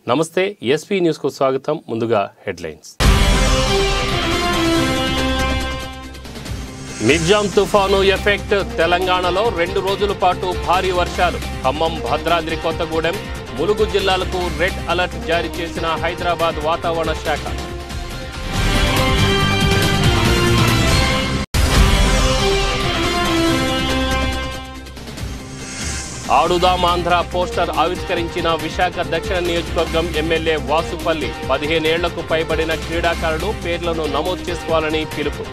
నమస్తే ఎస్పీ న్యూస్కు స్వాగతం ముందుగా హెడ్లైన్స్ మిగ్జాం తుఫాను ఎఫెక్ట్ తెలంగాణలో రెండు రోజుల పాటు భారీ వర్షాలు ఖమ్మం భద్రాద్రి కొత్తగూడెం ములుగు జిల్లాలకు రెడ్ అలర్ట్ జారీ చేసిన హైదరాబాద్ వాతావరణ శాఖ ఆడుదాం ఆంధ్ర పోస్టర్ ఆవిష్కరించిన విశాఖ దక్షిణ నియోజకవర్గం ఎమ్మెల్యే వాసుపల్లి పదిహేనేళ్లకు పైబడిన క్రీడాకారులు పేర్లను నమోదు చేసుకోవాలని పిలుపు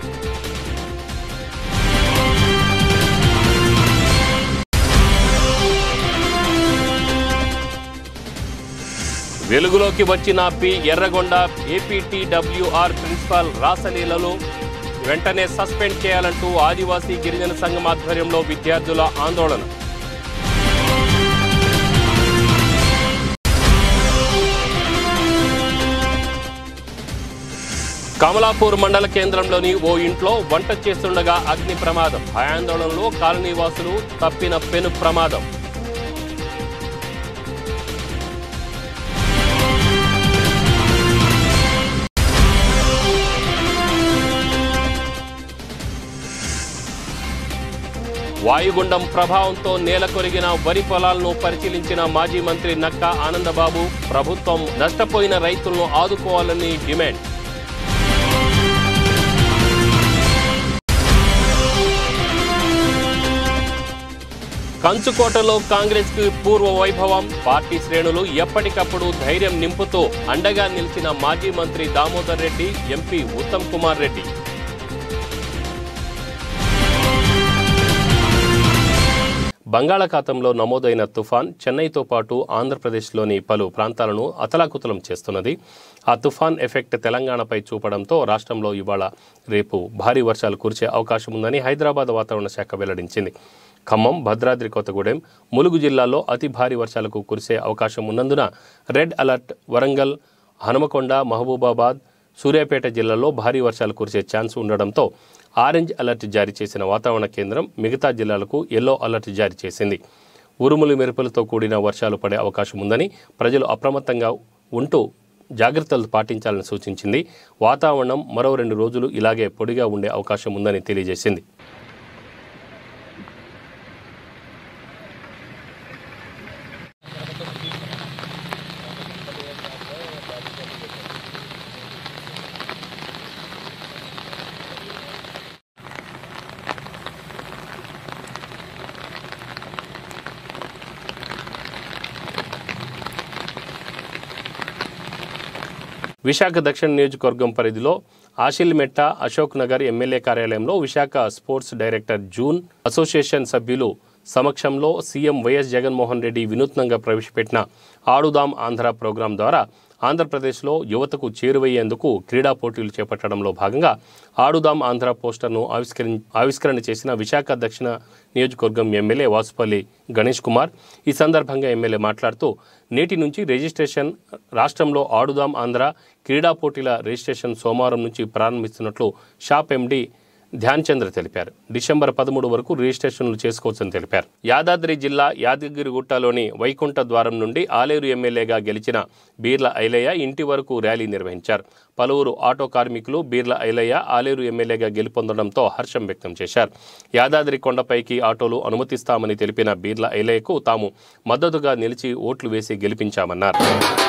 వెలుగులోకి వచ్చిన పి ఎర్రగొండ ఏపీటీడబ్ల్యూఆర్ ప్రిన్సిపాల్ రాసలీలలు వెంటనే సస్పెండ్ చేయాలంటూ ఆదివాసీ గిరిజన సంఘం ఆధ్వర్యంలో విద్యార్థుల ఆందోళన కమలాపూర్ మండల కేంద్రంలోని ఓ ఇంట్లో వంట చేస్తుండగా అగ్ని ప్రమాదం భయాందోళనలో కాలనీవాసులు తప్పిన పెను ప్రమాదం వాయుగుండం ప్రభావంతో నేల కొరిగిన వరి పొలాలను పరిశీలించిన మాజీ మంత్రి నక్కా ఆనందబాబు ప్రభుత్వం నష్టపోయిన రైతులను ఆదుకోవాలని డిమాండ్ కంచుకోటలో కాంగ్రెస్ కి పూర్వ వైభవం పార్టీ శ్రేణులు ఎప్పటికప్పుడు ధైర్యం నింపుతూ అండగా నిలిచిన మాజీ మంత్రి దామోదర్ రెడ్డి ఎంపీ ఉత్తమ్ కుమార్ రెడ్డి బంగాళాఖాతంలో నమోదైన తుఫాన్ చెన్నైతో పాటు ఆంధ్రప్రదేశ్లోని పలు ప్రాంతాలను అతలాకుతలం చేస్తున్నది ఆ తుఫాన్ ఎఫెక్ట్ తెలంగాణపై చూపడంతో రాష్ట్రంలో ఇవాళ రేపు భారీ వర్షాలు కురిసే అవకాశం ఉందని హైదరాబాద్ వాతావరణ శాఖ వెల్లడించింది ఖమ్మం భద్రాద్రి కొత్తగూడెం ములుగు జిల్లాల్లో అతి భారీ వర్షాలకు కురిసే అవకాశం ఉన్నందున రెడ్ అలర్ట్ వరంగల్ హనుమకొండ మహబూబాబాద్ సూర్యాపేట జిల్లాల్లో భారీ వర్షాలు కురిసే ఛాన్స్ ఉండడంతో ఆరెంజ్ అలర్ట్ జారీ చేసిన వాతావరణ కేంద్రం మిగతా జిల్లాలకు ఎల్లో అలర్ట్ జారీ చేసింది ఉరుములు మెరుపులతో కూడిన వర్షాలు పడే అవకాశం ఉందని ప్రజలు అప్రమత్తంగా ఉంటూ జాగ్రత్తలు పాటించాలని సూచించింది వాతావరణం మరో రెండు రోజులు ఇలాగే పొడిగా ఉండే అవకాశం ఉందని తెలియజేసింది విశాఖ దక్షిణ నియోజకవర్గం పరిధిలో ఆశిల్మెట్ట అశోక్ నగర్ ఎమ్మెల్యే కార్యాలయంలో విశాఖ స్పోర్ట్స్ డైరెక్టర్ జూన్ అసోసియేషన్ సభ్యులు సమక్షంలో సీఎం వైఎస్ జగన్మోహన్ రెడ్డి వినూత్నంగా ప్రవేశపెట్టిన ఆడుదాం ఆంధ్ర ప్రోగ్రాం ద్వారా ఆంధ్రప్రదేశ్లో యువతకు చేరువయ్యేందుకు క్రీడా పోటీలు చేపట్టడంలో భాగంగా ఆడుదాం ఆంధ్ర పోస్టర్ను ఆవిష్కరి ఆవిష్కరణ చేసిన విశాఖ దక్షిణ నియోజకవర్గం ఎమ్మెల్యే వాసుపల్లి గణేష్ కుమార్ ఈ సందర్భంగా ఎమ్మెల్యే మాట్లాడుతూ నేటి నుంచి రిజిస్ట్రేషన్ రాష్ట్రంలో ఆడుదాం ఆంధ్ర క్రీడా పోటీల రిజిస్ట్రేషన్ సోమవారం నుంచి ప్రారంభిస్తున్నట్లు షాప్ ఎండీ ధ్యాన్ చంద్ర తెలిపారు డిసెంబర్ పదమూడు వరకు రిజిస్ట్రేషన్లు చేసుకోవచ్చని తెలిపారు యాదాద్రి జిల్లా యాదగిరిగుట్టలోని వైకుంఠ ద్వారం నుండి ఆలేరు ఎమ్మెల్యేగా గెలిచిన బీర్ల ఐలయ్య ఇంటి వరకు ర్యాలీ నిర్వహించారు పలువురు ఆటో కార్మికులు బీర్ల ఐలయ్య ఆలేరు ఎమ్మెల్యేగా గెలుపొందడంతో హర్షం వ్యక్తం చేశారు యాదాద్రి కొండపైకి ఆటోలు అనుమతిస్తామని తెలిపిన బీర్ల ఐలయ్యకు తాము మద్దతుగా నిలిచి ఓట్లు వేసి గెలిపించామన్నారు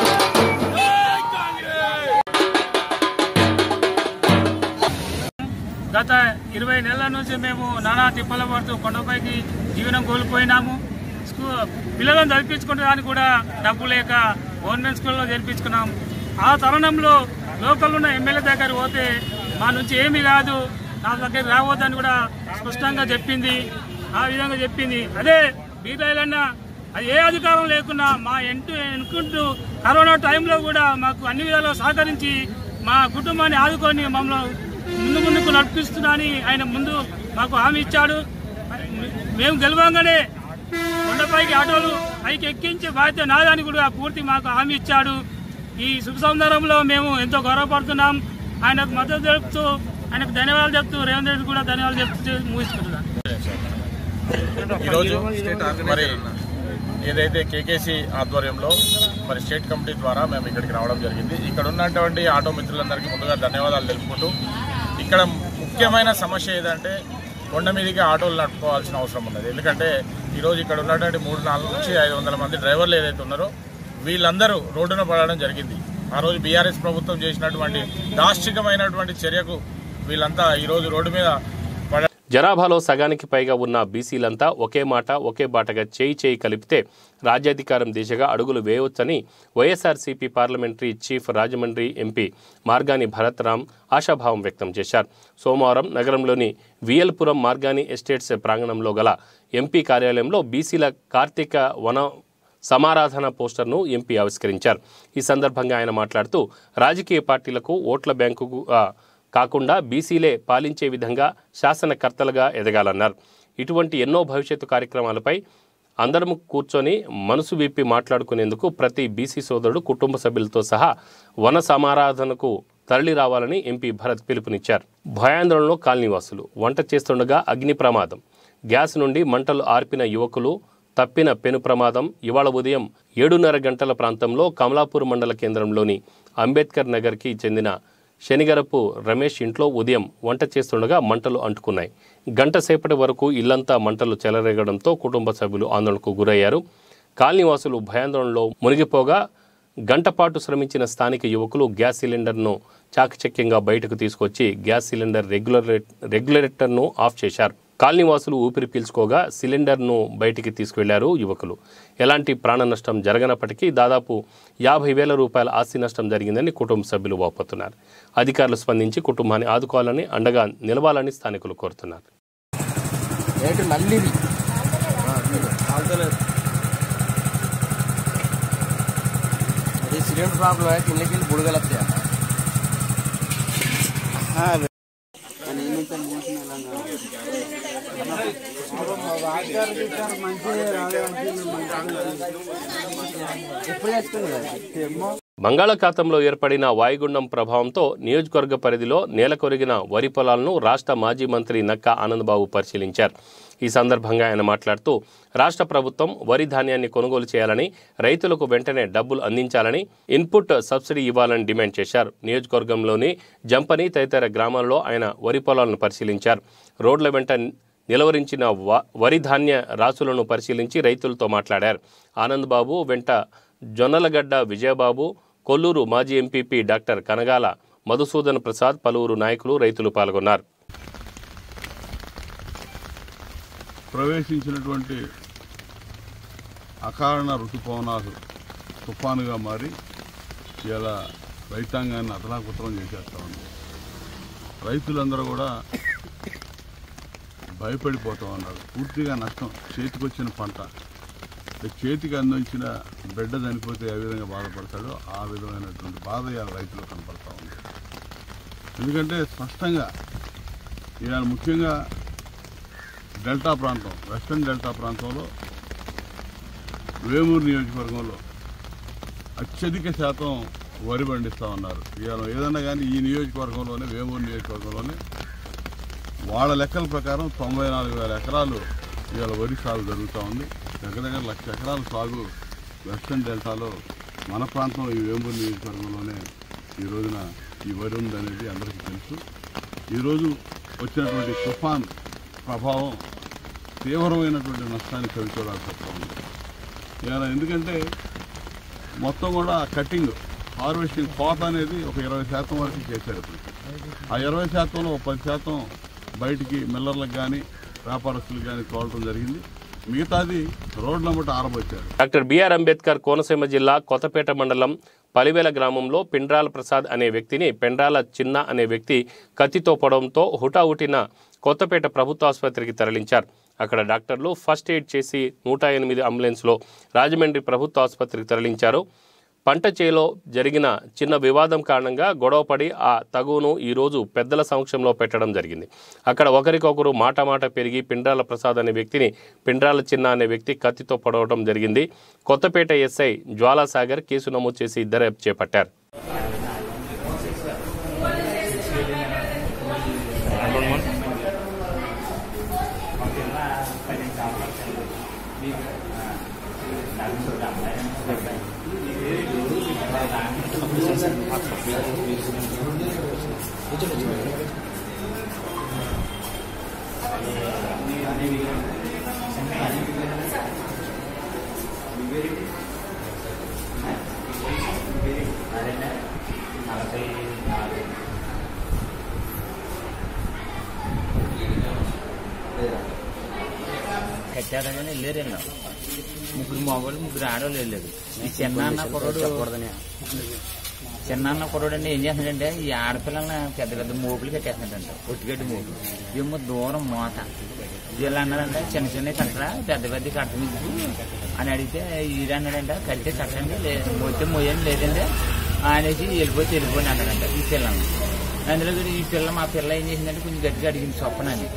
గత ఇరవై నెలల నుంచి మేము నానా తిప్పల పడుతూ కొండపైకి జీవనం కోల్పోయినాము స్కూ పిల్లలను చదివించుకోవడానికి కూడా డబ్బు లేక గవర్నమెంట్ స్కూల్లో చేర్పించుకున్నాం ఆ తరుణంలో లోకల్ ఉన్న ఎమ్మెల్యే దగ్గర పోతే మా నుంచి ఏమీ కాదు నా దగ్గర రావద్దని కూడా స్పష్టంగా చెప్పింది ఆ విధంగా చెప్పింది అదే బీదాయిలన్న అది ఏ అధికారం లేకున్నా మా ఎంటు ఎన్నుకుంటూ కరోనా టైంలో కూడా మాకు అన్ని విధాలుగా సహకరించి మా కుటుంబాన్ని ఆదుకొని మమ్మల్ని ముందు ముందుకు నడిపిస్తున్నా అని ఆయన ముందు మాకు హామీ ఇచ్చాడు మేము గెలవంగానే కొండపైకి ఆటోలు పైకి ఎక్కించే బాధ్యత నాదని కూడా పూర్తి మాకు హామీ ఇచ్చాడు ఈ శుభ సందర్భంలో మేము ఎంతో గౌరవపడుతున్నాం ఆయనకు మద్దతు తెలుపుతూ ఆయనకు ధన్యవాదాలు చెప్తూ రేవంత్ రెడ్డి కూడా ధన్యవాదాలు చెప్తూ ముగిస్తున్నాం ఈరోజు మరి ఏదైతే కేకేసీ ఆధ్వర్యంలో మరి స్టేట్ కమిటీ ద్వారా మేము ఇక్కడికి రావడం జరిగింది ఇక్కడ ఉన్నటువంటి ఆటో మిత్రులందరికీ ముందుగా ధన్యవాదాలు తెలుపుకుంటూ ఇక్కడ ముఖ్యమైన సమస్య ఏదంటే కొండ మీదకి ఆటోలు నడుపుకోవాల్సిన అవసరం ఉన్నది ఎందుకంటే ఈరోజు ఇక్కడ ఉన్నటువంటి మూడు నాలుగు నుంచి ఐదు వందల మంది డ్రైవర్లు ఏదైతే ఉన్నారో వీళ్ళందరూ రోడ్డున పడడం జరిగింది ఆ రోజు బీఆర్ఎస్ ప్రభుత్వం చేసినటువంటి దాష్టికమైనటువంటి చర్యకు వీళ్ళంతా ఈరోజు రోడ్డు మీద పడ జనాభాలో సగానికి పైగా ఉన్న బీసీలంతా ఒకే మాట ఒకే బాటగా చేయి చేయి కలిపితే రాజ్యాధికారం దిశగా అడుగులు వేయవచ్చని YSRCP parliamentary chief Rajahmundry MP Margani Bharat Ram ఆశాభావం వ్యక్తం చేశారు సోమవారం నగరంలోని వియల్పురం మార్గాని ఎస్టేట్స్ ప్రాంగణంలో గల ఎంపీ కార్యాలయంలో బీసీల కార్తీక వన సమారాధన పోస్టర్ను ఎంపీ ఆవిష్కరించారు ఈ సందర్భంగా ఆయన మాట్లాడుతూ రాజకీయ పార్టీలకు ఓట్ల బ్యాంకుకు ఆ, కాకుండా బీసీలే పాలించే విధంగా శాసనకర్తలుగా ఎదగాలన్నారు ఇటువంటి ఎన్నో భవిష్యత్తు కార్యక్రమాలపై అందరం కూర్చొని మనసు విప్పి మాట్లాడుకునేందుకు ప్రతి బీసీ సోదరుడు కుటుంబ సభ్యులతో సహా వన సమారాధనకు తరలి రావాలని ఎంపీ భరత్ పిలుపునిచ్చారు భయాందోళనలో కాలనీవాసులు వంట చేస్తుండగా అగ్ని ప్రమాదం గ్యాస్ నుండి మంటలు ఆర్పిన యువకులు తప్పిన పెను ప్రమాదం ఇవాళ ఉదయం ఏడున్నర గంటల ప్రాంతంలో కమలాపూర్ మండల కేంద్రంలోని అంబేద్కర్ నగర్కి చెందిన శనిగరపు రమేష్ ఇంట్లో ఉదయం వంట చేస్తుండగా మంటలు అంటుకున్నాయి గంట సేపటి వరకు ఇల్లంతా మంటలు చెలరేగడంతో కుటుంబ సభ్యులు ఆందోళనకు గురయ్యారు కాలనీవాసులు భయాందోళనలో మునిగిపోగా గంటపాటు శ్రమించిన స్థానిక యువకులు గ్యాస్ సిలిండర్ను చాకచక్యంగా బయటకు తీసుకొచ్చి గ్యాస్ సిలిండర్ రెగ్యులరే రెగ్యులేటర్ను ఆఫ్ చేశారు కాలనీవాసులు ఊపిరి పీల్చుకోగా సిలిండర్ను బయటికి తీసుకువెళ్లారు యువకులు ఎలాంటి ప్రాణ నష్టం జరగనప్పటికీ దాదాపు యాభై వేల రూపాయల ఆస్తి నష్టం జరిగిందని కుటుంబ సభ్యులు వాపోతున్నారు అధికారులు స్పందించి కుటుంబాన్ని ఆదుకోవాలని అండగా నిలవాలని స్థానికులు కోరుతున్నారు ఏంటి నల్లిది అది సిలిండర్ ప్రాబ్లం అయితే ఇళ్ళకి వెళ్ళి బుడగలు వస్తాయి అన్న ఎప్పుడు తెచ్చుకున్నది బంగాళాఖాతంలో ఏర్పడిన వాయుగుండం ప్రభావంతో నియోజకవర్గ పరిధిలో నేల కొరిగిన వరి పొలాలను రాష్ట్ర మాజీ మంత్రి నక్కా ఆనందబాబు పరిశీలించారు ఈ సందర్భంగా ఆయన మాట్లాడుతూ రాష్ట్ర ప్రభుత్వం వరి ధాన్యాన్ని కొనుగోలు చేయాలని రైతులకు వెంటనే డబ్బులు అందించాలని ఇన్పుట్ సబ్సిడీ ఇవ్వాలని డిమాండ్ చేశారు నియోజకవర్గంలోని జంపని తదితర గ్రామాల్లో ఆయన వరి పొలాలను పరిశీలించారు రోడ్ల వెంట నిలవరించిన వ- వరి ధాన్య రాసులను పరిశీలించి రైతులతో మాట్లాడారు ఆనందబాబు వెంట జొన్నలగడ్డ విజయబాబు కొల్లూరు మాజీ ఎంపీపీ డాక్టర్ కనగాల మధుసూదన్ ప్రసాద్ పలువురు నాయకులు రైతులు పాల్గొన్నారు ప్రవేశించినటువంటి అకారణ ఋతుపవనాలు తుఫానుగా మారి ఇలా రైతాంగాన్ని అతలాకుతలం చేసేస్తా ఉంది రైతులందరూ కూడా భయపడిపోతూ ఉన్నారు పూర్తిగా నష్టం చేతికొచ్చిన పంట అంటే చేతికి అందించిన బిడ్డ చనిపోతే ఏ విధంగా బాధపడతాడో ఆ విధమైనటువంటి బాధ ఇవాళ రైతులు కనపడతా ఉంది ఎందుకంటే స్పష్టంగా ఇవాళ ముఖ్యంగా డెల్టా ప్రాంతం వెస్ట్రన్ డెల్టా ప్రాంతంలో వేమూరు నియోజకవర్గంలో అత్యధిక శాతం వరి పండిస్తూ ఉన్నారు ఇవాళ ఏదన్నా కానీ ఈ నియోజకవర్గంలోనే వేమూరు నియోజకవర్గంలోనే వాళ్ళ లెక్కల ప్రకారం తొంభై నాలుగు వేల ఎకరాలు ఇవాళ వరి సాగు జరుగుతూ ఉంది దగ్గర దగ్గర లక్ష ఎకరాల సాగు వెస్ట్రన్ డెల్టాలో మన ప్రాంతం ఈ వేమూరు నియోజకవర్గంలోనే ఈ రోజున ఈ వరి ఉందనేది అందరికీ తెలుసు ఈరోజు వచ్చినటువంటి తుఫాన్ ప్రభావం తీవ్రమైనటువంటి నష్టాన్ని చవిచూడాల్సి వస్తూ ఉంది ఇవాళ ఎందుకంటే మొత్తం కూడా కటింగ్ హార్వెస్టింగ్ కోత అనేది ఒక ఇరవై శాతం వరకు చేశారు ఇప్పుడు ఆ ఇరవై శాతంలో ఒక పది శాతం బయటికి మిల్లర్లకు కానీ వ్యాపారస్తులకు కానీ తోలటం జరిగింది మిగతాది రోడ్ల మట్టి ఆరబోచ్చారు డాక్టర్ బిఆర్ అంబేద్కర్ కోనసీమ జిల్లా కొత్తపేట మండలం పలివేల గ్రామంలో పెండ్రాల ప్రసాద్ అనే వ్యక్తిని పెండ్రాల చిన్న అనే వ్యక్తి కత్తితో పొడవంతో హుటాహుటిన కొత్తపేట ప్రభుత్వ ఆసుపత్రికి తరలించారు అక్కడ డాక్టర్లు ఫస్ట్ ఎయిడ్ చేసి నూట ఎనిమిది అంబులెన్స్లో రాజమండ్రి ప్రభుత్వ ఆసుపత్రికి తరలించారు పంట చేలో జరిగిన చిన్న వివాదం కారణంగా గొడవపడి ఆ తగువును ఈరోజు పెద్దల సమక్షంలో పెట్టడం జరిగింది అక్కడ ఒకరికొకరు మాట మాట పెరిగి పిండ్రాల ప్రసాద్ అనే వ్యక్తిని పిండ్రాల చిన్న అనే వ్యక్తి కత్తితో పొడవడం జరిగింది కొత్తపేట ఎస్ఐ జ్వాలాసాగర్ కేసు నమోదు చేసి దర్యాప్తు చేపట్టారు కట్టాడని వెళ్ళారండి ముగ్గురు మగవాళ్ళు ముగ్గురు ఆడవాళ్ళు వెళ్ళారు ఈ చిన్న అన్న కుర్రోడు చిన్న అన్న కుర్రోడు అంటే ఏం చేస్తున్నాడంటే ఈ ఆడపిల్లల్ని పెద్ద పెద్ద మోపులు కట్టేస్తున్నాడంట ఒట్టిగడ్డి మోపులు ఏమో దూరం మోత వీళ్ళు అన్నారంటే చిన్న చిన్న కట్టరా పెద్ద పెద్ద కట్టని అని అడిగితే ఈడు అన్నాడంట కడితే కట్టండి లేదు మొత్తం మొయ్యండి లేదంటే అనేసి వెళ్ళిపోతే వెళ్ళిపోయి అన్నాడంట ఈ పిల్లల్ని అందులో కూడా ఈ పిల్ల మా పిల్ల ఏం చేసిందంటే కొంచెం గట్టిగా అడిగింది చొప్పనని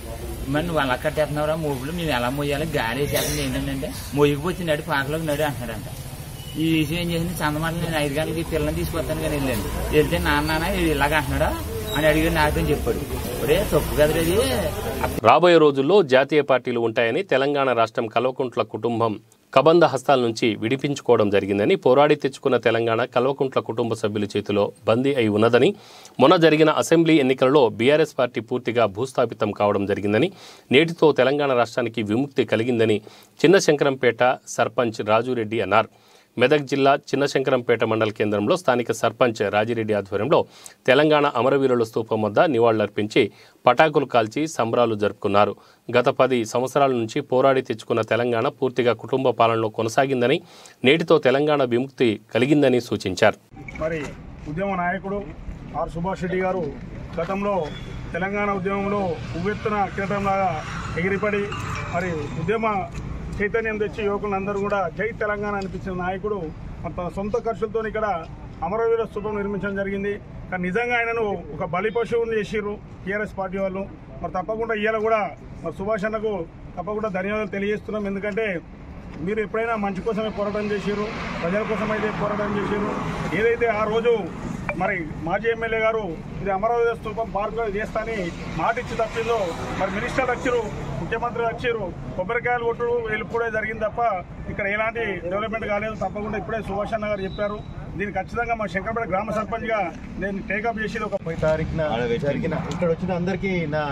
మరి నువ్వు అలా కట్టేస్తున్నావురా మూపులు మేము ఎలా మోయాలి గాలి వేసేస్తుంది ఏంటంటే మోయకపోతే నడు పాకలోకి నడు అంటున్నాడంట ఈ విషయం ఏం చేసింది చందమాట నేను ఐదు గంటలకి పిల్లని తీసుకొస్తాను కానీ వెళ్ళాను వెళ్తే నాన్న ఇలాగ అంటున్నాడా అని అడిగి నాతో చెప్పాడు ఒరే తప్పు కదరా ఇది రాబోయే రోజుల్లో జాతీయ పార్టీలు ఉంటాయని తెలంగాణ రాష్ట్రం కల్వకుంట్ల కుటుంబం కబంధ హస్తాల నుంచి విడిపించుకోవడం జరిగిందని పోరాడి తెచ్చుకున్న తెలంగాణ కల్వకుంట్ల కుటుంబ సభ్యుల చేతిలో బందీ అయి ఉన్నదని మొన్న జరిగిన అసెంబ్లీ ఎన్నికలలో బీఆర్ఎస్ పార్టీ పూర్తిగా భూస్థాపితం కావడం జరిగిందని నేటితో తెలంగాణ రాష్ట్రానికి విముక్తి కలిగిందని చిన్న శంకరంపేట సర్పంచ్ రాజురెడ్డి అన్నారు మెదక్ జిల్లా చిన్నశంకరంపేట మండల కేంద్రంలో స్థానిక సర్పంచ్ రాజిరెడ్డి ఆధ్వర్యంలో తెలంగాణ అమరవీరుల స్తూపం వద్ద నివాళులర్పించి పటాకులు కాల్చి సంబరాలు జరుపుకున్నారు గత పది సంవత్సరాల నుంచి పోరాడి తెచ్చుకున్న తెలంగాణ పూర్తిగా కుటుంబ పాలనలో కొనసాగిందని నేటితో తెలంగాణ విముక్తి కలిగిందని సూచించారు మరి ఉద్యమ నాయకుడు ఆర్ సుభాష్ రెడ్డి గారు గతంలో తెలంగాణ ఉద్యమంలో ఉవ్వెత్తున కిరటంలాగా ఎగిరిపడి మరి ఉద్యమ చైతన్యం తెచ్చి యువకులందరూ కూడా జై తెలంగాణ అనిపించిన నాయకుడు మరి తన సొంత ఖర్చులతో ఇక్కడ అమరవీర స్థూపం నిర్మించడం జరిగింది కానీ నిజంగా ఆయనను ఒక బలి పశువుని చేసిర్రు టీఆర్ఎస్ పార్టీ వాళ్ళు మరి తప్పకుండా ఇవాళ కూడా మరి సుభాష్ అన్నకు తప్పకుండా ధన్యవాదాలు తెలియజేస్తున్నాం ఎందుకంటే మీరు ఎప్పుడైనా మంచి కోసమే పోరాటం చేశారు ప్రజల కోసం అయితే పోరాటం చేశారు ఏదైతే ఆ రోజు మరి మాజీ ఎమ్మెల్యే గారు ఇది అమరావతి స్థూపం పార్కులో చేస్తాని మాట ఇచ్చి తప్పిందో మరి మినిస్టర్ వచ్చారు ముఖ్యమంత్రి వచ్చారు కొబ్బరికాయలు కొట్టుడు వెళ్ళిపోవడే జరిగింది తప్ప ఇక్కడ ఎలాంటి డెవలప్మెంట్ కాలేదు తప్పకుండా ఇప్పుడే సుభాష్ అన్న గారు చెప్పారు దీనికి ఖచ్చితంగా మా శంకరపేట గ్రామ సర్పంచ్గా నేను టేకప్ చేసి ఒక ముప్పై తారీఖున జరిగిన ఇక్కడ వచ్చిన అందరికీ నా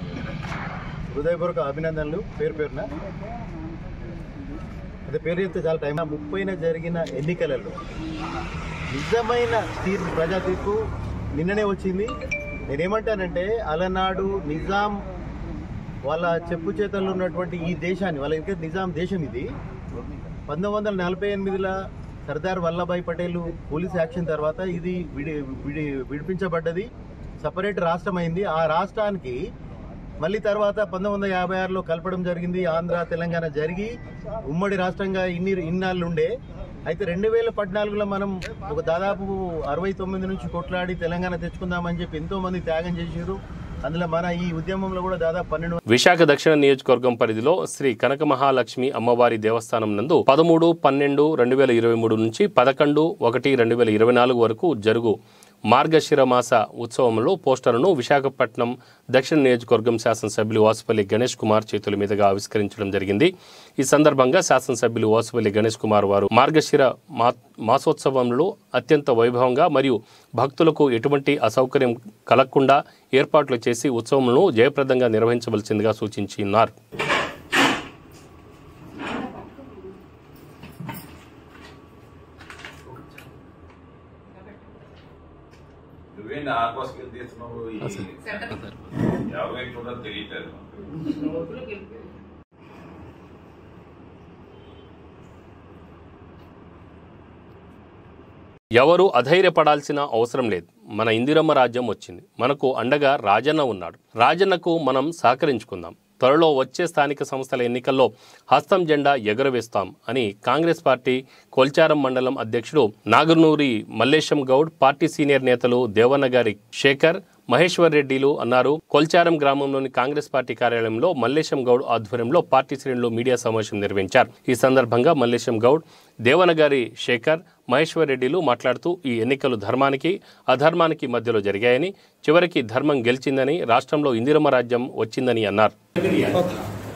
హృదయపూర్వక అభినందనలు పేరు పేరున అదే పేరు చెప్తే చాలా టైం ముప్పైన జరిగిన ఎన్నికలలో నిజమైన తీర్పు ప్రజా తీర్పు నిన్ననే వచ్చింది నేనేమంటానంటే అలనాడు నిజాం వాళ్ళ చెప్పు చేతల్లో ఉన్నటువంటి ఈ దేశాన్ని వాళ్ళ ఇంకా నిజాం దేశం ఇది పంతొమ్మిది వందల నలభై ఎనిమిదిలో సర్దార్ వల్లభాయ్ పటేల్ పోలీస్ యాక్షన్ తర్వాత ఇది విడి విడి విడిపించబడ్డది సపరేట్ రాష్ట్రం అయింది ఆ రాష్ట్రానికి మళ్ళీ తర్వాత పంతొమ్మిది వందల యాభై ఆరులో కలపడం జరిగింది ఆంధ్ర తెలంగాణ జరిగి ఉమ్మడి రాష్ట్రంగా ఇన్ని ఇన్నాళ్ళు ఉండే అయితే రెండు వేల పద్నాలుగులో మనం ఒక దాదాపు అరవై తొమ్మిది నుంచి కొట్లాడి తెలంగాణ తెచ్చుకుందామని చెప్పి ఎంతో మంది త్యాగం చేశారు అందులో మన ఈ ఉద్యమంలో కూడా దాదాపు పన్నెండు విశాఖ దక్షిణ నియోజకవర్గం పరిధిలో శ్రీ కనక మహాలక్ష్మి అమ్మవారి దేవస్థానం నందు పదమూడు పన్నెండు రెండు వేల ఇరవై మూడు నుంచి పదకొండు ఒకటి రెండు వేల ఇరవై నాలుగు వరకు జరుగు మార్గశిరమాస ఉత్సవంలో పోస్టర్ను విశాఖపట్నం దక్షిణ నియోజకవర్గం శాసనసభ్యులు వాసుపల్లి గణేష్ కుమార్ చేతుల మీదుగా ఆవిష్కరించడం జరిగింది ఈ సందర్భంగా శాసనసభ్యులు వాసుపల్లి గణేష్ కుమార్ వారు మార్గశిర మా మాసోత్సవంలో అత్యంత వైభవంగా మరియు భక్తులకు ఎటువంటి అసౌకర్యం కలగకుండా ఏర్పాట్లు చేసి ఉత్సవంను జయప్రదంగా నిర్వహించవలసిందిగా సూచించినారు నువ్వేంటి ఆ కోసం వెళ్ళి తీస్తున్నావు ఎవరు ఎక్కువ తెలియట్లేదు ఎవరు అధైర్యపడాల్సిన అవసరం లేదు మన ఇందిరమ్మ రాజ్యం వచ్చింది మనకు అండగా రాజన్న ఉన్నాడు రాజన్నకు మనం సహకరించుకుందాం త్వరలో వచ్చే స్థానిక సంస్థల ఎన్నికల్లో హస్తం జెండా ఎగురవేస్తాం అని కాంగ్రెస్ పార్టీ కొల్చారం మండలం అధ్యక్షుడు నాగనూరి మల్లేశం గౌడ్ పార్టీ సీనియర్ నేతలు దేవన్న గారి శేఖర్ మహేశ్వర్ రెడ్డిలు అన్నారు కొల్చారం గ్రామంలోని కాంగ్రెస్ పార్టీ కార్యాలయంలో మల్లేశం గౌడ్ ఆధ్వర్యంలో పార్టీ శ్రేణులు మీడియా సమావేశం నిర్వహించారు ఈ సందర్భంగా మల్లేశం గౌడ్ దేవనగారి శేఖర్ మహేశ్వర్ రెడ్డిలు మాట్లాడుతూ ఈ ఎన్నికలు ధర్మానికి అధర్మానికి మధ్యలో జరిగాయని చివరికి ధర్మం గెలిచిందని రాష్ట్రంలో ఇందిరమ్మ రాజ్యం వచ్చిందని అన్నారు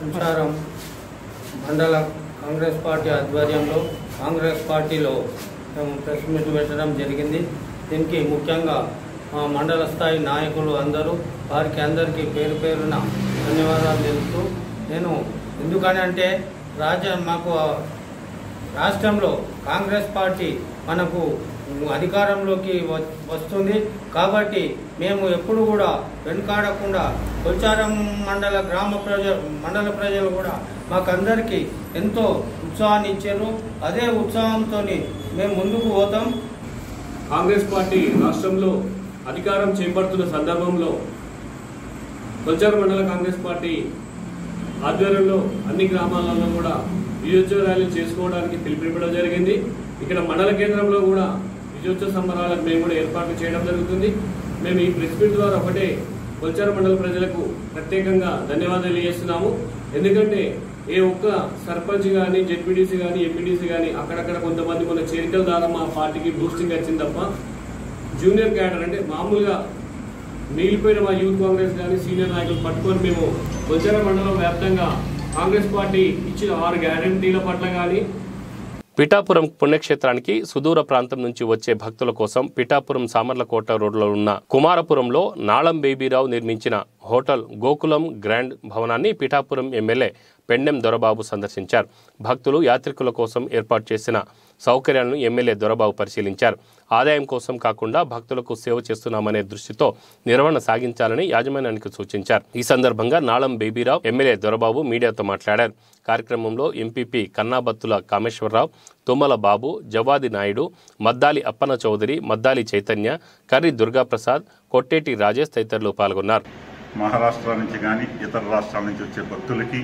కుంచారం మండల కాంగ్రెస్ పార్టీ ఆధ్వర్యంలో కాంగ్రెస్ పార్టీలో మేము ప్రెస్ మీట్ పెట్టడం జరిగింది దీనికి ముఖ్యంగా మా మండల స్థాయి నాయకులు అందరూ వారికి అందరికీ పేరు పేరున ధన్యవాదాలు తెలుపుతూ నేను ఎందుకని అంటే రాజ్య మాకు రాష్ట్రంలో కాంగ్రెస్ పార్టీ మనకు అధికారంలోకి వ- వస్తుంది కాబట్టి మేము ఎప్పుడు కూడా వెనుకాడకుండా కొల్చారం మండల గ్రామ ప్రజ మండల ప్రజలు కూడా మాకందరికీ ఎంతో ఉత్సాహాన్ని ఇచ్చారు అదే ఉత్సాహంతో మేము ముందుకు పోతాం కాంగ్రెస్ పార్టీ రాష్ట్రంలో అధికారం చేపడుతున్న సందర్భంలో కొల్చారు మండల కాంగ్రెస్ పార్టీ ఆధ్వర్యంలో అన్ని గ్రామాలలో కూడా విజయోత్సవ ర్యాలీ చేసుకోవడానికి పిలుపునివ్వడం జరిగింది ఇక్కడ మండల కేంద్రంలో కూడా విజయోత్సవ సంబరాలకు మేము కూడా ఏర్పాటు చేయడం జరుగుతుంది మేము ఈ ప్రెస్ మీట్ ద్వారా ఒకటే కొల్చారు మండల ప్రజలకు ప్రత్యేకంగా ధన్యవాదాలు తెలియజేస్తున్నాము ఎందుకంటే ఏ ఒక్క సర్పంచ్ కానీ జెడ్పీటీసీ కానీ ఎంపీటీసీ కానీ అక్కడక్కడ కొంతమంది మన చేరికల ద్వారా మా పార్టీకి బూస్టింగ్ వచ్చింది తప్ప జూనియర్ క్యాడర్ అంటే మామూలుగా మిగిలిపోయిన మా యూత్ కాంగ్రెస్ కానీ సీనియర్ నాయకులు పట్టుకొని మేము కొల్చార మండలం వ్యాప్తంగా కాంగ్రెస్ పార్టీ ఇచ్చిన ఆరు గ్యారంటీల పట్ల కానీ పిఠాపురం పుణ్యక్షేత్రానికి సుదూర ప్రాంతం నుంచి వచ్చే భక్తుల కోసం పిఠాపురం సామర్లకోట రోడ్లో ఉన్న కుమారపురంలో నాళం బేబీరావు నిర్మించిన హోటల్ గోకులం గ్రాండ్ భవనాన్ని పిఠాపురం ఎమ్మెల్యే పెండెం దొరబాబు సందర్శించారు భక్తులు యాత్రికుల కోసం ఏర్పాటు చేసిన సౌకర్యాలను ఎమ్మెల్యే దొరబాబు పరిశీలించారు ఆదాయం కోసం కాకుండా భక్తులకు సేవ చేస్తున్నామనే దృష్టితో నిర్వహణ సాగించాలని యాజమాన్యానికి సూచించారు ఈ సందర్భంగా నాళం బేబీరావు ఎమ్మెల్యే దొరబాబు మీడియాతో మాట్లాడారు కార్యక్రమంలో ఎంపీపీ కన్నాబత్తుల కామేశ్వరరావు తుమ్మల బాబు జవాది నాయుడు మద్దాలి అప్పన్న చౌదరి మద్దాలి చైతన్య కర్రి దుర్గాప్రసాద్ కొట్టేటి రాజేష్ తదితరులు పాల్గొన్నారు మహారాష్ట్ర నుంచి కానీ ఇతర రాష్ట్రాల నుంచి వచ్చే భక్తులకి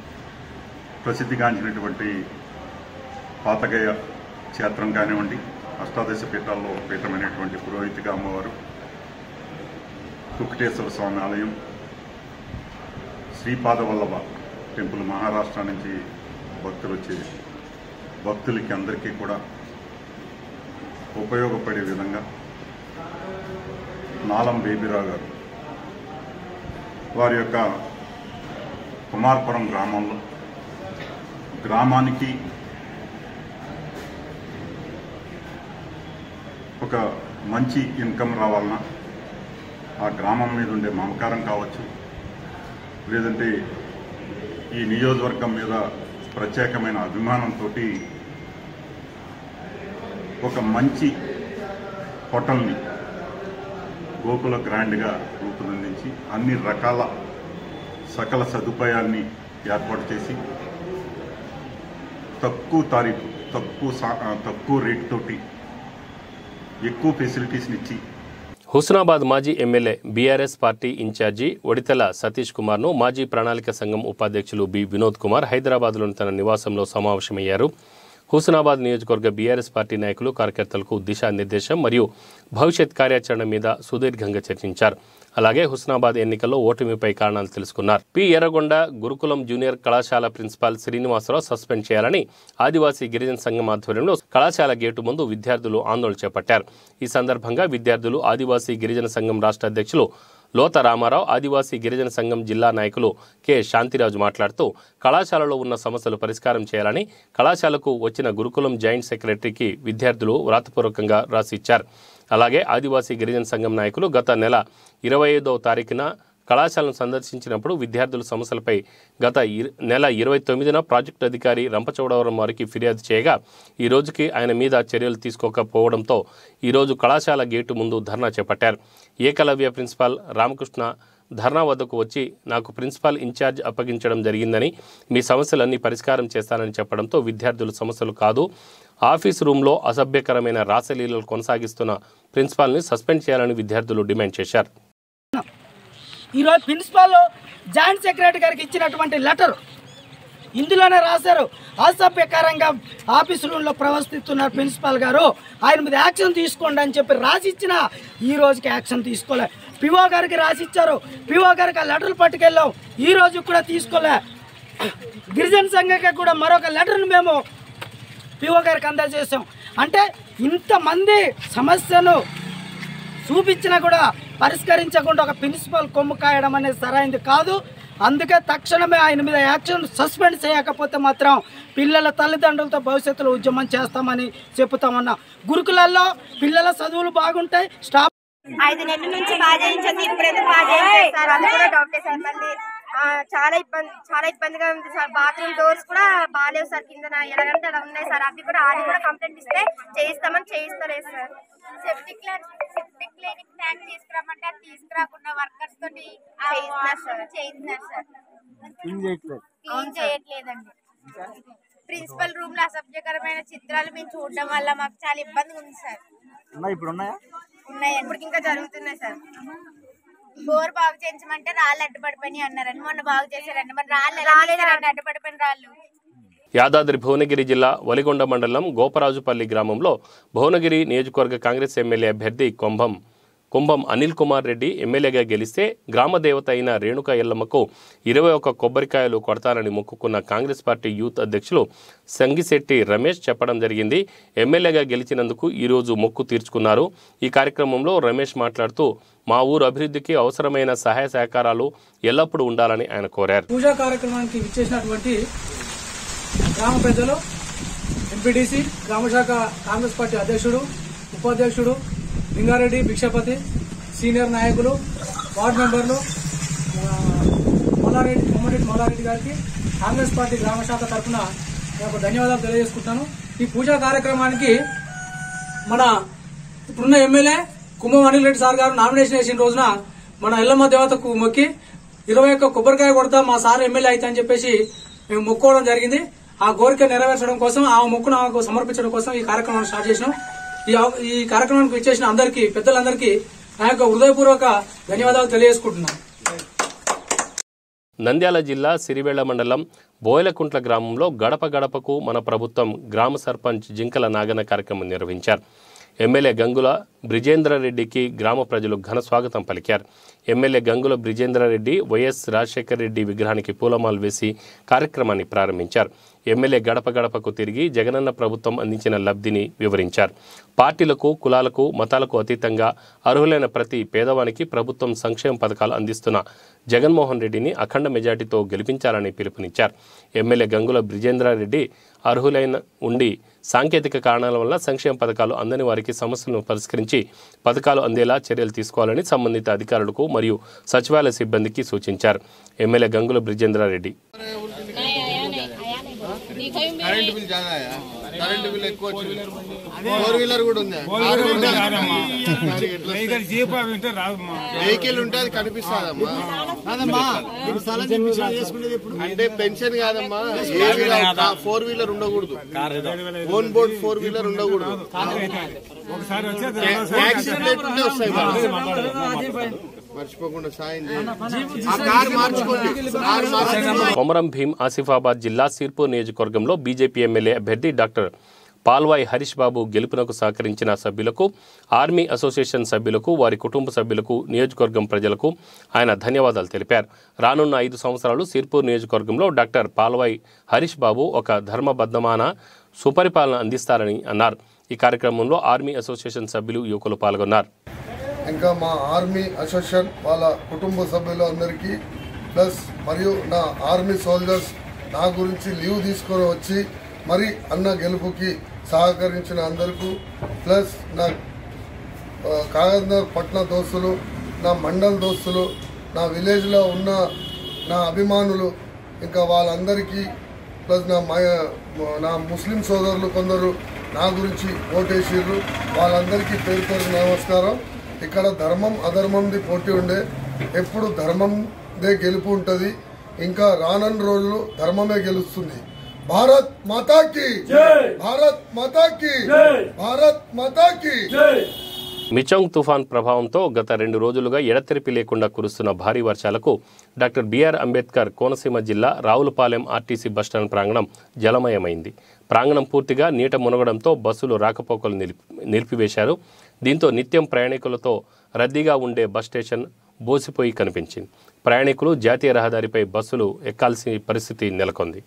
ప్రసిద్ధిగాంచినటువంటి పాతగయ క్షేత్రం కానివ్వండి అష్టాదశ పీఠాల్లో పీఠమైనటువంటి పురోహితిగా అమ్మవారు కుక్కటేశ్వర స్వామి ఆలయం శ్రీపాదవల్లభ టెంపుల్ మహారాష్ట్ర నుంచి భక్తులు వచ్చే భక్తులకి అందరికీ కూడా ఉపయోగపడే విధంగా నాలం బేబీరావు గారు వారి యొక్క కుమార్పురం గ్రామంలో గ్రామానికి ఒక మంచి ఇన్కమ్ రావాలన్నా ఆ గ్రామం మీద ఉండే మమకారం కావచ్చు లేదంటే ఈ నియోజకవర్గం మీద ప్రత్యేకమైన అభిమానంతో ఒక మంచి హోటల్ని గోకుల గ్రాండ్గా రూపొందించి అన్ని రకాల సకల సదుపాయాల్ని ఏర్పాటు చేసి తక్కువ తారీఖు తక్కువ సా- ఆ, తక్కువ రేట్ తోటి ఎక్కువ ఫెసిలిటీస్ని ఇచ్చి హుస్నాబాద్ మాజీ MLA BRS party incharge Odithela Satish కుమార్ను మాజీ ప్రణాళిక సంఘం ఉపాధ్యక్షులు బి వినోద్ కుమార్ హైదరాబాద్లోని తన నివాసంలో సమావేశమయ్యారు హుస్నాబాద్ నియోజకవర్గ బీఆర్ఎస్ పార్టీ నాయకులు కార్యకర్తలకు దిశానిర్దేశం మరియు భవిష్యత్ కార్యాచరణ మీద సుదీర్ఘంగా చర్చించారు అలాగే హుస్నాబాద్ ఎన్నికల్లో ఓటమిపై కారణాలు తెలుసుకున్నారు పి ఎర్రగొండ గురుకులం జూనియర్ కళాశాల ప్రిన్సిపాల్ శ్రీనివాసరావు సస్పెండ్ చేయాలని ఆదివాసీ గిరిజన సంఘం ఆధ్వర్యంలో కళాశాల గేటు ముందు విద్యార్థులు ఆందోళన చేపట్టారు ఈ సందర్భంగా విద్యార్థులు ఆదివాసీ గిరిజన సంఘం రాష్ట్ర అధ్యక్షులు లోత రామారావు ఆదివాసీ గిరిజన సంఘం జిల్లా నాయకులు కె శాంతిరాజు మాట్లాడుతూ కళాశాలలో ఉన్న సమస్యలు పరిష్కారం చేయాలని కళాశాలకు వచ్చిన గురుకులం జాయింట్ సెక్రటరీకి విద్యార్థులు వ్రాతపూర్వకంగా రాసి ఇచ్చారు అలాగే ఆదివాసీ గిరిజన సంఘం నాయకులు గత నెల ఇరవై ఐదవ తారీఖున కళాశాలను సందర్శించినప్పుడు విద్యార్థుల సమస్యలపై గత ఇర- నెల ఇరవై తొమ్మిదిన ప్రాజెక్టు అధికారి రంపచోడవరం వారికి ఫిర్యాదు చేయగా ఈ రోజుకి ఆయన మీద చర్యలు తీసుకోకపోవడంతో ఈరోజు కళాశాల గేటు ముందు ధర్నా చేపట్టారు ఏకలవ్య ప్రిన్సిపాల్ రామకృష్ణ ధర్నా వద్దకు వచ్చి నాకు ప్రిన్సిపాల్ ఇన్ఛార్జ్ అప్పగించడం జరిగిందని మీ సమస్యలన్నీ పరిష్కారం చేస్తానని చెప్పడంతో విద్యార్థుల సమస్యలు కాదు ఆఫీస్ రూమ్లో అసభ్యకరమైన రాసలీలలు కొనసాగిస్తున్న ప్రిన్సిపాల్ని సస్పెండ్ చేయాలని విద్యార్థులు డిమాండ్ చేశారు ఈరోజు ప్రిన్సిపాల్ జాయింట్ సెక్రటరీ గారికి ఇచ్చినటువంటి లెటర్ ఇందులోనే రాశారు అసభ్యకరంగా ఆఫీస్ రూమ్లో ప్రవర్తిస్తున్నారు ప్రిన్సిపాల్ గారు ఆయన మీద యాక్షన్ తీసుకోండి అని చెప్పి రాసి ఇచ్చిన ఈ రోజుకి యాక్షన్ తీసుకోలే పిఓ గారికి రాసి ఇచ్చారు పిఓ గారికి ఆ లెటర్లు పట్టుకెళ్ళాం ఈ రోజు కూడా తీసుకోలే గిరిజన సంఘకి కూడా మరొక లెటర్ను మేము పిఓ గారికి అందజేసాం అంటే ఇంతమంది సమస్యను చూపించినా కూడా పరిష్కరించకుండా ఒక ప్రిన్సిపల్ కొమ్ము కాయడం అనేది సరైనది కాదు అందుకే తక్షణమే ఆయన మీద యాక్షన్ సస్పెండ్ చేయకపోతే మాత్రం పిల్లల తల్లిదండ్రులతో భవిష్యత్తులో ఉద్యమం చేస్తామని చెప్తామన్నా గురుకులాల్లో పిల్లల చదువులు బాగుంటాయి స్టాఫ్ ఐదు నెలల నుంచి బాగా చేయించండి ఇప్పుడు ఎందుకు బాగా చేయించారు సార్ అది కూడా డౌటే సార్ మళ్ళీ ఆ, చాలా ఇబ్బంది చాలా ఇబ్బందిగా ఉంది సార్ బాత్రూమ్ డోర్స్ కూడా బాగాలేవు సార్ కింద ఎలాగంటే అలా ఉన్నాయి సార్ అవి కూడా అది కూడా కంప్లైంట్ ఇస్తే చేయిస్తామని చేయిస్తలేదు sir septic septic clinic tank తీసుకురామంటే అది తీసుకురాకుండా వర్కర్స్ తోటి చేయిస్తున్నారు సార్ చేయిస్తున్నారు సార్ క్లీన్ చేయట్లేదండి ప్రిన్సిపల్ రూమ్ లో అసభ్యకరమైన చిత్రాలు మేము చూడడం వల్ల మాకు చాలా ఇబ్బందిగా ఉంది సార్ ఇప్పుడు ఉన్నాయా ఉన్నాయి ఇప్పటికి ఇంకా జరుగుతున్నాయి సార్ బోర్ బాగు చేయించమంటే రాళ్ళు అడ్డుపడిపోయి అన్నారని మొన్న బాగు చేశారండి మరి రాళ్ళు రాలేదండి అడ్డుపడిపోయిన రాళ్ళు యాదాద్రి భువనగిరి జిల్లా వలిగొండ మండలం గోపరాజుపల్లి గ్రామంలో భువనగిరి నియోజకవర్గ కాంగ్రెస్ ఎమ్మెల్యే అభ్యర్థి కొంభం కుంభం అనిల్ కుమార్ రెడ్డి ఎమ్మెల్యేగా గెలిస్తే గ్రామ దేవత అయిన రేణుక ఎల్లమ్మకు ఇరవై ఒక్క కొబ్బరికాయలు కొడతానని మొక్కుకున్న కాంగ్రెస్ పార్టీ యూత్ అధ్యక్షులు సంగిశెట్టి రమేష్ చెప్పడం జరిగింది ఎమ్మెల్యేగా గెలిచినందుకు ఈరోజు మొక్కు తీర్చుకున్నారు ఈ కార్యక్రమంలో రమేష్ మాట్లాడుతూ మా ఊరు అభివృద్ధికి అవసరమైన సహాయ సహకారాలు ఎల్లప్పుడూ ఉండాలని ఆయన కోరారు పూజా కార్యక్రమానికి విచ్చేసినటువంటి గ్రామ పెద్దలు ఎంపీటీసీ గ్రామశాఖ కాంగ్రెస్ పార్టీ అధ్యక్షుడు ఉపాధ్యక్షుడు లింగారెడ్డి భిక్షపతి సీనియర్ నాయకులు వార్డు మెంబర్లు ఆ, మల్లారెడ్డి కొమ్మరెడ్డి మల్లారెడ్డి గారికి కాంగ్రెస్ పార్టీ గ్రామశాఖ తరఫున నేను ధన్యవాదాలు తెలియజేసుకుంటాను ఈ పూజా కార్యక్రమానికి మన ఇప్పుడున్న ఎమ్మెల్యే కుంభం అనిల్ రెడ్డి సార్ గారు నామినేషన్ వేసిన రోజున మన ఎల్లమ్మ దేవతకు మొక్కి ఇరవై ఒక్క కొబ్బరికాయ కొడతా మా సార్ ఎమ్మెల్యే అయితే అని చెప్పేసి మేము మొక్కోవడం జరిగింది ఆ కోరిక నెరవేర్చడం కోసం ఆ మొక్కు నాకు సమర్పించడం కోసం ఈ కార్యక్రమాన్ని స్టార్ట్ చేసినాం ఈ అవ- ఈ కార్యక్రమానికి విచ్చేసిన అందరికీ పెద్దలందరికీ నా యొక్క హృదయపూర్వక ధన్యవాదాలు తెలియజేసుకుంటున్నాను నంద్యాల జిల్లా సిరివెళ్ల మండలం బోయలకుంట్ల గ్రామంలో గడప గడపకు మన ప్రభుత్వం గ్రామ సర్పంచ్ జింకల నాగన కార్యక్రమం నిర్వహించారు ఎమ్మెల్యే గంగుల బ్రిజేంద్రారెడ్డికి గ్రామ ప్రజలు ఘన స్వాగతం పలికారు ఎమ్మెల్యే గంగుల బ్రిజేంద్రారెడ్డి వైఎస్ రాజశేఖర రెడ్డి విగ్రహానికి పూలమాలు వేసి కార్యక్రమాన్ని ప్రారంభించారు ఎమ్మెల్యే గడప గడపకు తిరిగి జగనన్న ప్రభుత్వం అందించిన లబ్ధిని వివరించారు పార్టీలకు కులాలకు మతాలకు అతీతంగా అర్హులైన ప్రతి పేదవానికి ప్రభుత్వం సంక్షేమ పథకాలు అందిస్తున్న జగన్మోహన్ రెడ్డిని అఖండ మెజార్టీతో గెలిపించాలని పిలుపునిచ్చారు ఎమ్మెల్యే గంగుల బ్రిజేంద్రారెడ్డి అర్హులైన ఉండి సాంకేతిక కారణాల వల్ల సంక్షేమ పథకాలు అందని వారికి సమస్యలను పరిష్కరించి పథకాలు అందేలా చర్యలు తీసుకోవాలని సంబంధిత అధికారులకు మరియు సచివాలయ సిబ్బందికి సూచించారు MLA Gangula Brijendrareddy current bill చాలా కరెంట్ బిల్ ఎక్కువ వచ్చింది ఫోర్ వీలర్ కూడా ఉంది వెహికల్ ఉంటే అది కనిపిస్తుందమ్మా అంటే పెన్షన్ కాదమ్మా ఫోర్ వీలర్ ఉండకూడదు ఓన్ బోర్డ్ ఫోర్ వీలర్ ఉండకూడదు యాక్సిడెంట్ ఉంటే వస్తాయి బాగా. మర్చిపోకుండా సాయం చేయండి ఆ కార్ మార్చుకోండి కార్ మార్చుకోండి కొమరం భీం ఆసిఫాబాద్ జిల్లా సిర్పూర్ నియోజకవర్గంలో బీజేపీ ఎమ్మెల్యే అభ్యర్థి డాక్టర్ పాల్వాయ్ హరీష్ బాబు గెలుపునకు సహకరించిన సభ్యులకు ఆర్మీ అసోసియేషన్ సభ్యులకు వారి కుటుంబ సభ్యులకు నియోజకవర్గం ప్రజలకు ఆయన ధన్యవాదాలు తెలిపారు రానున్న ఐదు సంవత్సరాలు సిర్పూర్ నియోజకవర్గంలో డాక్టర్ పాల్వాయ్ హరీష్ బాబు ఒక ధర్మబద్ధమాన సుపరిపాలన అందిస్తారని అన్నారు ఈ కార్యక్రమంలో ఆర్మీ అసోసియేషన్ సభ్యులు యువకులు పాల్గొన్నారు ఇంకా మా ఆర్మీ అసోసియేషన్ వాళ్ళ కుటుంబ సభ్యులు అందరికీ ప్లస్ మరియు నా ఆర్మీ సోల్జర్స్ నా గురించి లీవ్ తీసుకొని వచ్చి మరి అన్న గెలుపుకి సహకరించిన అందరికీ ప్లస్ నా ఆ, కాగజ్నగర్ పట్న దోస్తులు నా మండల్ దోస్తులు నా విలేజ్లో ఉన్న నా అభిమానులు ఇంకా వాళ్ళందరికీ ప్లస్ నా మయ- నా ముస్లిం సోదరులు కొందరు నా గురించి ఓటేసిర్రు వాళ్ళందరికీ పేరు పేరు నమస్కారం ఇక్కడ ధర్మం అధర్మంది పోటీ ఉండే ఎప్పుడు ధర్మందే గెలుపు ఉంటుంది ఇంకా రానున్న రోజులు ధర్మమే గెలుస్తుంది భారత్ మాతాకి భారత్ మాతాకి భారత్ మాతాకి మిచంగ్ తుఫాన్ ప్రభావంతో గత రెండు రోజులుగా ఎడతెరిపి లేకుండా కురుస్తున్న భారీ వర్షాలకు డాక్టర్ బిఆర్ అంబేద్కర్ కోనసీమ జిల్లా రావులపాలెం ఆర్టీసీ బస్టాండ్ ప్రాంగణం జలమయమైంది ప్రాంగణం పూర్తిగా నీట మునగడంతో బస్సులు రాకపోకలు నిలిపి నిలిపివేశారు దీంతో నిత్యం ప్రయాణికులతో రద్దీగా ఉండే బస్ స్టేషన్ బోసిపోయి కనిపించింది ప్రయాణికులు జాతీయ రహదారిపై బస్సులు ఎక్కాల్సిన పరిస్థితి నెలకొంది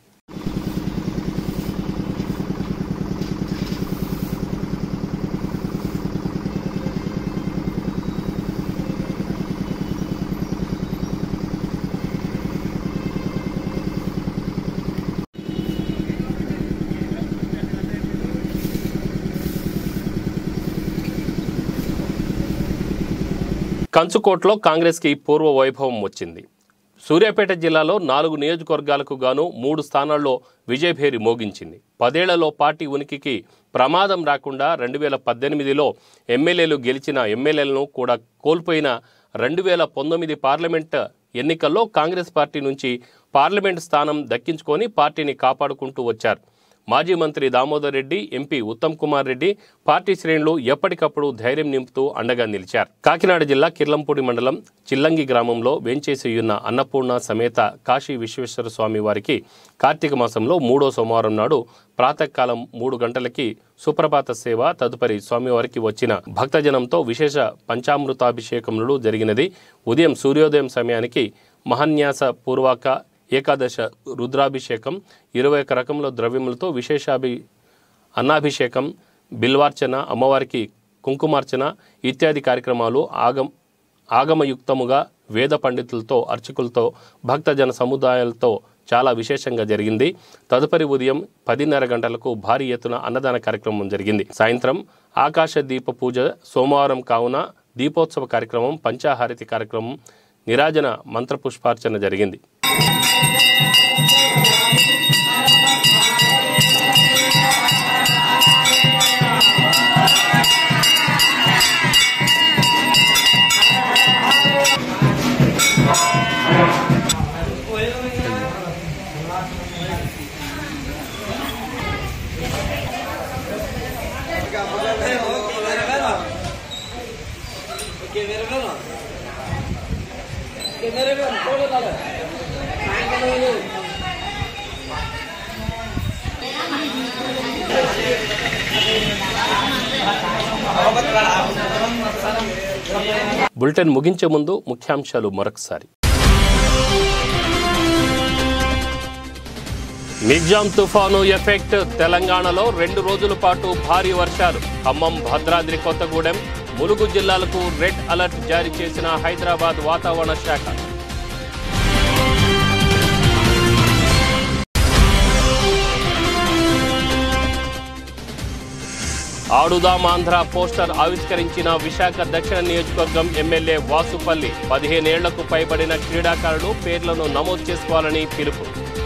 కంచుకోటలో కాంగ్రెస్కి పూర్వ వైభవం వచ్చింది సూర్యాపేట జిల్లాలో నాలుగు నియోజకవర్గాలకు గాను మూడు స్థానాల్లో విజయభేరి మోగించింది పదేళ్లలో పార్టీ ఉనికికి ప్రమాదం రాకుండా రెండు వేల పద్దెనిమిదిలో ఎమ్మెల్యేలు గెలిచిన ఎమ్మెల్యేలను కూడా కోల్పోయిన రెండు వేల పంతొమ్మిది పార్లమెంట్ ఎన్నికల్లో కాంగ్రెస్ పార్టీ నుంచి పార్లమెంట్ స్థానం దక్కించుకొని పార్టీని కాపాడుకుంటూ వచ్చారు మాజీ మంత్రి దామోదర్ రెడ్డి ఎంపీ ఉత్తమ్ కుమార్ రెడ్డి పార్టీ శ్రేణులు ఎప్పటికప్పుడు ధైర్యం నింపుతూ అండగా నిలిచారు కాకినాడ జిల్లా కిర్లంపూడి మండలం చిల్లంగి గ్రామంలో వేంచేసి ఉన్న అన్నపూర్ణ సమేత కాశీ విశ్వేశ్వర స్వామి వారికి కార్తీక మాసంలో మూడో సోమవారం నాడు ప్రాతకాలం మూడు గంటలకి సుప్రభాత సేవ తదుపరి స్వామివారికి వచ్చిన భక్తజనంతో విశేష పంచామృతాభిషేకములు జరిగినది ఉదయం సూర్యోదయం సమయానికి మహన్యాస పూర్వక ఏకాదశ రుద్రాభిషేకం ఇరవై ఒక రకముల ద్రవ్యములతో విశేషాభి అన్నాభిషేకం బిల్వార్చన అమ్మవారికి కుంకుమార్చన ఇత్యాది కార్యక్రమాలు ఆగం ఆగమయుక్తముగా వేద పండితులతో అర్చకులతో భక్తజన సముదాయాలతో చాలా విశేషంగా జరిగింది తదుపరి ఉదయం పదిన్నర గంటలకు భారీ ఎత్తున అన్నదాన కార్యక్రమం జరిగింది సాయంత్రం ఆకాశ దీప పూజ సోమవారం కావున దీపోత్సవ కార్యక్రమం పంచాహారతి కార్యక్రమం నిరాజన మంత్రపుష్పార్చన జరిగింది బులెటిన్ ముగించే ముందు ముఖ్యాంశాలు మరొకసారి మిగ్జాం తుఫాను ఎఫెక్ట్ తెలంగాణలో రెండు రోజుల పాటు భారీ వర్షాలు ఖమ్మం భద్రాద్రి కొత్తగూడెం ములుగు జిల్లాలకు రెడ్ అలర్ట్ జారీ చేసిన హైదరాబాద్ వాతావరణ శాఖ ఆడుదాం ఆంధ్ర పోస్టర్ ఆవిష్కరించిన విశాఖ దక్షిణ నియోజకవర్గం ఎమ్మెల్యే వాసుపల్లి పదిహేనేళ్లకు పైబడిన క్రీడాకారులు పేర్లను నమోదు చేసుకోవాలని పిలుపు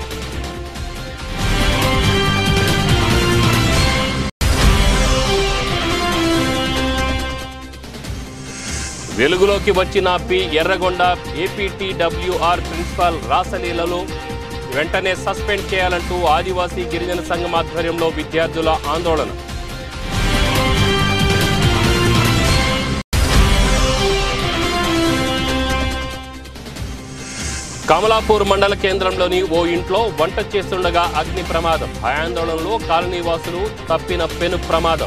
వెలుగులోకి వచ్చిన పి ఎర్రగొండ ఏపీటీడబ్ల్యూఆర్ ప్రిన్సిపాల్ రాసలీలలు వెంటనే సస్పెండ్ చేయాలంటూ ఆదివాసీ గిరిజన సంఘం ఆధ్వర్యంలో విద్యార్థుల ఆందోళన కమలాపూర్ మండల కేంద్రంలోని ఓ ఇంట్లో వంట చేస్తుండగా అగ్ని ప్రమాదం భయాందోళనలో కాలనీవాసులు తప్పిన పెను ప్రమాదం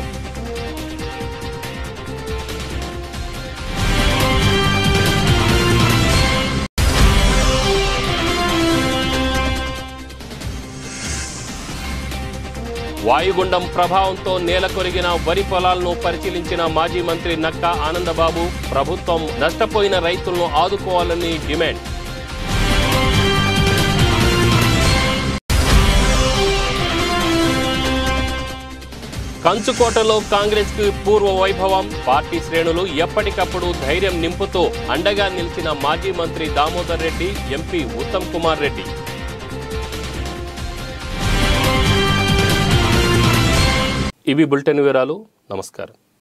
వాయుగుండం ప్రభావంతో నేల కొరిగిన వరి పొలాలను పరిశీలించిన మాజీ మంత్రి నక్కా ఆనందబాబు ప్రభుత్వం నష్టపోయిన రైతులను ఆదుకోవాలని డిమాండ్ కంచుకోటలో కాంగ్రెస్ కు పూర్వ వైభవం పార్టీ శ్రేణులు ఎప్పటికప్పుడు ధైర్యం నింపుతూ అండగా నిలిచిన మాజీ మంత్రి దామోదర్ రెడ్డి ఎంపీ ఉత్తమ్ కుమార్ రెడ్డి ఇవి బులెటిన్ వివరాలు నమస్కారం